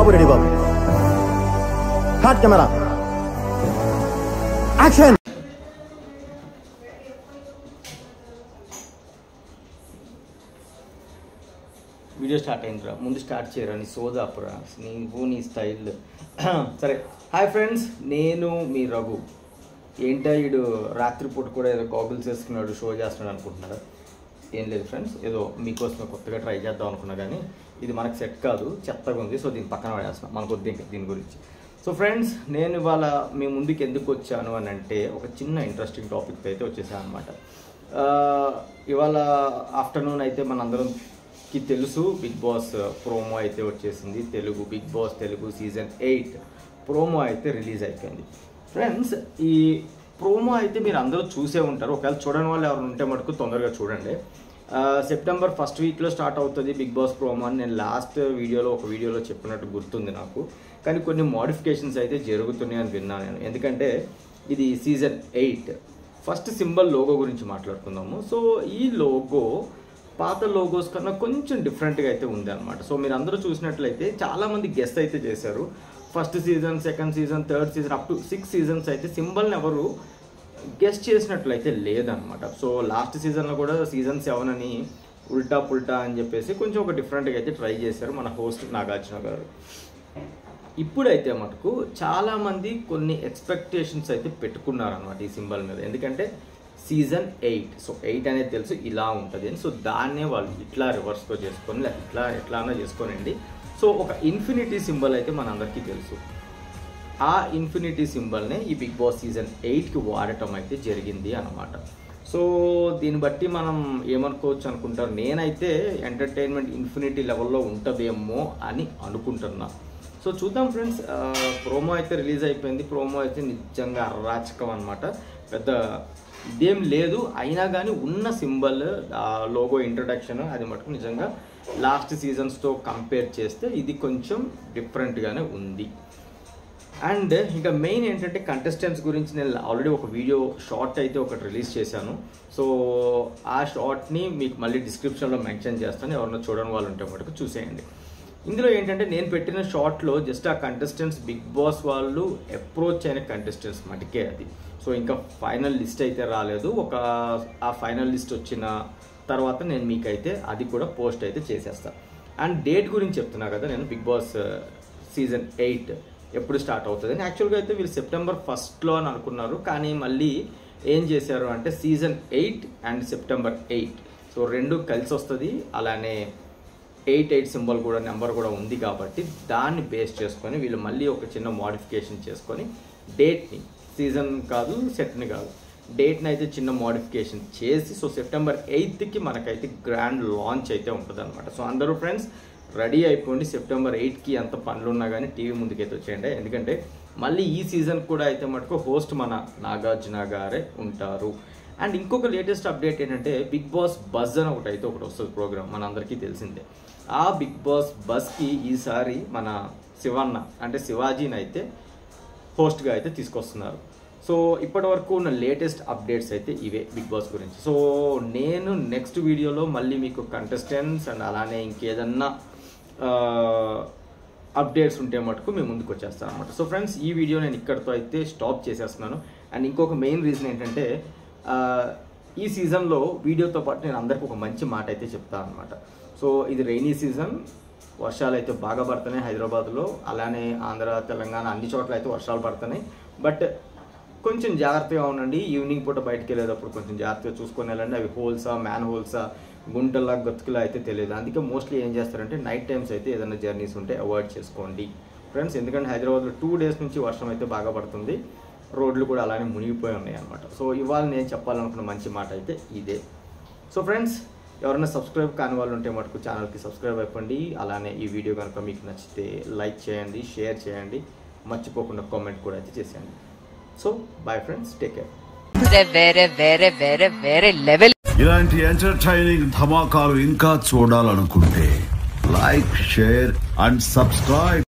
బాబు ready బాబు హాట్ camera action video start అయిందిరా ముందు స్టార్ట్ చేయరా నీ సోదాపురా నీవు నీ స్టైల్ సరే హాయ్ ఫ్రెండ్స్ నేను మీ రఘు ఏంటో వీడు రాత్రిపూట కూడా ఏదో గాగుల్స్ వేసుకున్నాడు షో చేస్తున్నాడు అనుకుంటున్నాడు ఏం లేదు ఫ్రెండ్స్ ఏదో మీకోసం కొత్తగా ట్రై చేద్దాం అనుకున్నా కానీ ఇది మనకు సెట్ కాదు చెత్తగా ఉంది సో దీని పక్కన పడేస్తున్నాం మనకు వద్దు ఇంకా దీని గురించి సో ఫ్రెండ్స్ నేను ఇవాళ మీ ముందుకు ఎందుకు వచ్చాను అని అంటే ఒక చిన్న ఇంట్రెస్టింగ్ టాపిక్ అయితే వచ్చేసాను అనమాట ఇవాళ ఆఫ్టర్నూన్ అయితే మనందరంకి తెలుసు బిగ్ బాస్ ప్రోమో అయితే వచ్చేసింది Telugu Bigg Boss Telugu season eight promo అయితే రిలీజ్ అయిపోయింది ఫ్రెండ్స్ ఈ ప్రోమో అయితే మీరు అందరూ చూసే ఉంటారు ఒకవేళ చూడని వాళ్ళు ఎవరు ఉంటే మటుకు తొందరగా చూడండి ఆ, సెప్టెంబర్ ఫస్ట్ వీక్లో స్టార్ట్ అవుతుంది బిగ్ బాస్ ప్రోమో అని నేను లాస్ట్ వీడియోలో ఒక వీడియోలో చెప్పినట్టు గుర్తుంది నాకు కానీ కొన్ని మోడిఫికేషన్స్ అయితే జరుగుతున్నాయి అని విన్నాను నేను ఎందుకంటే ఇది season eight first symbol logo గురించి మాట్లాడుకుందాము సో ఈ లోగో పాత లోగోస్ కన్నా కొంచెం డిఫరెంట్గా అయితే ఉంది అనమాట సో మీరు అందరూ చూసినట్లయితే చాలామంది గెస్ట్ అయితే చేశారు first season second season third season up to six seasons అయితే సింబల్ని ఎవరు గెస్ట్ చేసినట్లయితే లేదనమాట సో లాస్ట్ సీజన్లో కూడా సీజన్ సెవెన్ అని ఉల్టా పుల్టా అని చెప్పేసి కొంచెం ఒక డిఫరెంట్గా అయితే ట్రై చేశారు మన హోస్ట్ నాగార్జున గారు ఇప్పుడైతే మటుకు చాలామంది కొన్ని ఎక్స్పెక్టేషన్స్ అయితే పెట్టుకున్నారు అనమాట ఈ సింబల్ మీద ఎందుకంటే సీజన్ ఎయిట్ సో ఎయిట్ అనేది తెలుసు ఇలా ఉంటుంది అని సో దాన్నే వాళ్ళు ఇట్లా రివర్స్తో చేసుకొని లేక ఇట్లా ఎట్లానో చేసుకోనండి సో ఒక ఇన్ఫినిటీ సింబల్ అయితే మనందరికీ తెలుసు ఆ ఇన్ఫినిటీ సింబల్నే ఈ బిగ్ బాస్ సీజన్ ఎయిట్కి వాడటం అయితే జరిగింది అనమాట సో దీన్ని బట్టి మనం ఏమనుకోవచ్చు అనుకుంటారు నేనైతే ఎంటర్టైన్మెంట్ ఇన్ఫినిటీ లెవెల్లో ఉంటుందేమో అని అనుకుంటున్నా సో చూద్దాం ఫ్రెండ్స్ ప్రోమో అయితే రిలీజ్ అయిపోయింది ప్రోమో అయితే నిజంగా అరాచకం అనమాట పెద్ద ఇదేం లేదు అయినా కానీ ఉన్న సింబల్ లోగో ఇంట్రడక్షన్ అది మటుకు నిజంగా లాస్ట్ సీజన్స్తో కంపేర్ చేస్తే ఇది కొంచెం డిఫరెంట్గానే ఉంది అండ్ ఇంకా మెయిన్ ఏంటంటే కంటెస్టెంట్స్ గురించి నేను ఆల్రెడీ ఒక వీడియో షార్ట్ అయితే ఒకటి రిలీజ్ చేశాను సో ఆ షార్ట్ని మీకు మళ్ళీ డిస్క్రిప్షన్లో మెన్షన్ చేస్తాను ఎవరన్నా చూడని వాళ్ళు ఉంటే మటుకు చూసేయండి ఇందులో ఏంటంటే నేను పెట్టిన షార్ట్లో జస్ట్ ఆ కంటెస్టెంట్స్ బిగ్ బాస్ వాళ్ళు అప్రోచ్ అయిన కంటెస్టెంట్స్ మటుకే అది సో ఇంకా ఫైనల్ లిస్ట్ అయితే రాలేదు ఒక ఆ ఫైనల్ లిస్ట్ వచ్చిన తర్వాత నేను మీకైతే అది కూడా పోస్ట్ అయితే చేసేస్తాను అండ్ డేట్ గురించి చెప్తున్నా కదా నేను బిగ్ బాస్ సీజన్ ఎయిట్ ఎప్పుడు స్టార్ట్ అవుతుంది అని యాక్చువల్గా అయితే వీళ్ళు సెప్టెంబర్ ఫస్ట్లో అని అనుకున్నారు కానీ మళ్ళీ ఏం చేశారు అంటే season eight and September eight so రెండు కలిసి వస్తుంది అలానే ఎయిట్ ఎయిట్ సింబల్ కూడా నెంబర్ కూడా ఉంది కాబట్టి దాన్ని బేస్ చేసుకొని వీళ్ళు మళ్ళీ ఒక చిన్న మోడిఫికేషన్ చేసుకొని డేట్ని సీజన్ కాదు సెట్ని కాదు డేట్ని అయితే చిన్న మోడిఫికేషన్ చేసి సో సెప్టెంబర్ ఎయిత్కి మనకైతే గ్రాండ్ లాంచ్ అయితే ఉంటుంది అనమాట సో అందరూ ఫ్రెండ్స్ రెడీ అయిపోండి సెప్టెంబర్ ఎయిట్కి ఎంత పనులు ఉన్నా కానీ టీవీ ముందుకైతే వచ్చేయండి ఎందుకంటే మళ్ళీ ఈ సీజన్ కూడా అయితే మటుకు హోస్ట్ మన నాగార్జున గారే ఉంటారు అండ్ ఇంకొక లేటెస్ట్ అప్డేట్ ఏంటంటే బిగ్ బాస్ బజ్ అని ఒకటి అయితే ఒకటి వస్తుంది ప్రోగ్రామ్ మన అందరికీ తెలిసిందే ఆ బిగ్ బాస్ బస్కి ఈసారి మన శివన్న అంటే శివాజీని అయితే హోస్ట్గా అయితే తీసుకొస్తున్నారు సో ఇప్పటి వరకు ఉన్న లేటెస్ట్ అప్డేట్స్ అయితే ఇవే బిగ్ బాస్ గురించి సో నేను నెక్స్ట్ వీడియోలో మళ్ళీ మీకు కంటెస్టెంట్స్ అండ్ అలానే ఇంకేదన్నా అప్డేట్స్ ఉంటే మటుకు మేము ముందుకు వచ్చేస్తాను అనమాట సో ఫ్రెండ్స్ ఈ వీడియో నేను ఇక్కడితో అయితే స్టాప్ చేసేస్తున్నాను అండ్ ఇంకొక మెయిన్ రీజన్ ఏంటంటే ఆ, ఈ సీజన్లో వీడియోతో పాటు నేను అందరికి ఒక మంచి మాట అయితే చెప్తాను అనమాట సో ఇది రైనీ సీజన్ వర్షాలు అయితే బాగా పడుతున్నాయి హైదరాబాద్లో అలానే ఆంధ్ర తెలంగాణ అన్ని చోట్ల అయితే వర్షాలు పడుతున్నాయి బట్ కొంచెం జాగ్రత్తగా ఉండండి ఈవినింగ్ పూట బయటకు వెళ్ళేటప్పుడు కొంచెం జాగ్రత్తగా చూసుకొని వెళ్ళండి అవి హోల్సా మ్యాన్ హోల్సా గుంటలా గతుకులా అయితే తెలియదు అందుకే మోస్ట్లీ ఏం చేస్తారంటే నైట్ టైమ్స్ అయితే ఏదైనా జర్నీస్ ఉంటే అవాయిడ్ చేసుకోండి ఫ్రెండ్స్ ఎందుకంటే హైదరాబాద్లో టూ డేస్ నుంచి వర్షం అయితే బాగా పడుతుంది రోడ్లు కూడా అలానే మునిగిపోయి ఉన్నాయి అనమాట సో ఇవాళ నేను చెప్పాలనుకున్న మంచి మాట అయితే ఇదే సో ఫ్రెండ్స్ ఎవరైనా సబ్స్క్రైబ్ కాని వాళ్ళు ఉంటే మటుకు ఛానల్కి సబ్స్క్రైబ్ అయిపోండి అలానే ఈ వీడియో కనుక మీకు నచ్చితే లైక్ చేయండి షేర్ చేయండి మర్చిపోకుండా కామెంట్ కూడా అయితే చేసేయండి so bye friends take care వేరే వేరే వేరే వేరే వేరే లెవెల్ ఇలాంటి ఎంటర్టైనింగ్ ధమాకాలు ఇంకా చూడాలనుకుంటే లైక్ షేర్ అండ్ సబ్స్క్రైబ్